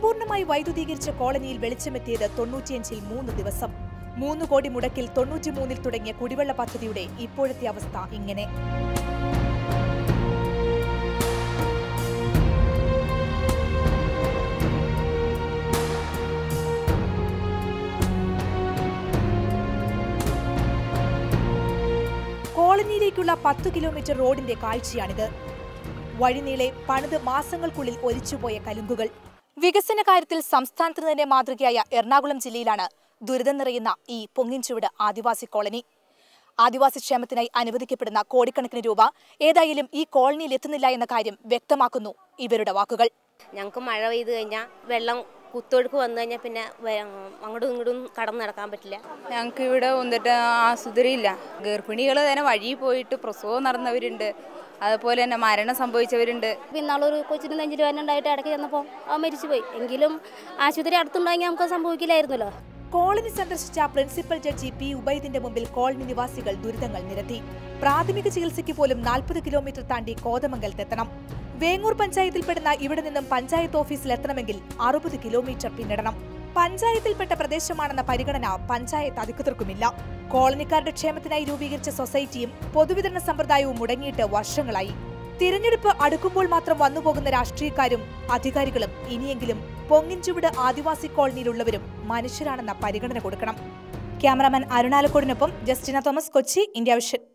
സമ്പൂർണ്ണമായി വൈദ്യുതീകരിച്ച കോളനിയിൽ വെളിച്ചമെത്തിയത് തൊണ്ണൂറ്റിയഞ്ചിൽ മൂന്ന് ദിവസം മൂന്ന് കോടി മുടക്കിൽ തൊണ്ണൂറ്റിമൂന്നിൽ തുടങ്ങിയ കുടിവെള്ള പദ്ധതിയുടെ ഇപ്പോഴത്തെ അവസ്ഥ ഇങ്ങനെ കോളനിയിലേക്കുള്ള പത്തു കിലോമീറ്റർ റോഡിന്റെ കാഴ്ചയാണിത് വഴിനീളെ പണിത് മാസങ്ങൾക്കുള്ളിൽ ഒലിച്ചുപോയ കലുങ്കുകൾ വികസന കാര്യത്തിൽ സംസ്ഥാനത്തിന് തന്നെ മാതൃകയായ എറണാകുളം ജില്ലയിലാണ് ദുരിതം നിറയുന്ന ഈ പൊങ്ങിൻചുവട് ആദിവാസി കോളനി ആദിവാസി ക്ഷേമത്തിനായി അനുവദിക്കപ്പെടുന്ന കോടിക്കണക്കിന് രൂപ ഏതായാലും ഈ കോളനിയിൽ എത്തുന്നില്ല എന്ന കാര്യം വ്യക്തമാക്കുന്നു ഇവരുടെ വാക്കുകൾ ഞങ്ങൾക്ക് മഴ പെയ്ത് കഴിഞ്ഞാൽ വെള്ളം കുത്തൊഴുക്ക് വന്നു കഴിഞ്ഞാൽ പിന്നെ വ- അങ്ങോട്ടും ഇങ്ങോട്ടും കടന്നു നടക്കാൻ പറ്റില്ല ഞങ്ങൾക്ക് ഇവിടെ വന്നിട്ട് ആസുതരില്ല ഗർഭിണികൾ തന്നെ വഴി പോയിട്ട് പ്രസവം നടന്നവരുണ്ട് അതുപോലെ തന്നെ മരണം സംഭവിച്ചവരുണ്ട് ഇന്നാളൊരു കൊച്ചിന് നെഞ്ചിൽ വേനുണ്ടായിട്ട് ഇടയ്ക്ക് ചെന്നപ്പോൾ അവൻ മരിച്ചുപോയി എങ്കിലും ആശുപത്രി അടുത്തുണ്ടെങ്കിൽ നമുക്ക് സംഭവിക്കില്ലായിരുന്നല്ലോ കോളനി സന്ദർശിച്ച പ്രിൻസിപ്പൽ ജഡ്ജി പി ഉബൈദിന്റെ മുമ്പിൽ കോളനി നിവാസികൾ ദുരിതങ്ങൾ നിരത്തി പ്രാഥമിക ചികിത്സയ്ക്ക് പോലും നാൽപ്പത് കിലോമീറ്റർ താണ്ടി കോതമംഗലത്തെത്തണം വേങ്ങൂർ പഞ്ചായത്തിൽപ്പെടുന്ന ഇവിടെ നിന്നും പഞ്ചായത്ത് ഓഫീസിൽ എത്തണമെങ്കിൽ അറുപത് കിലോമീറ്റർ പിന്നിടണം പഞ്ചായത്തിൽപ്പെട്ട പ്രദേശമാണെന്ന പരിഗണന പഞ്ചായത്ത് അധികൃതർക്കുമില്ല കോളനിക്കാരുടെ ക്ഷേമത്തിനായി രൂപീകരിച്ച സൊസൈറ്റിയും പൊതുവിതരണ സമ്പ്രദായവും മുടങ്ങിയിട്ട് വർഷങ്ങളായി തിരഞ്ഞെടുപ്പ് അടുക്കുമ്പോൾ മാത്രം വന്നുപോകുന്ന രാഷ്ട്രീയക്കാരും അധികാരികളും ഇനിയെങ്കിലും പൊങ്ങിൻചുവട് ആദിവാസി കോളനിയിലുള്ളവരും മനുഷ്യരാണെന്ന പരിഗണന കൊടുക്കണം ക്യാമറാമാൻ അരുണാലക്കോടിനൊപ്പം Justina Thomas Kochi India vision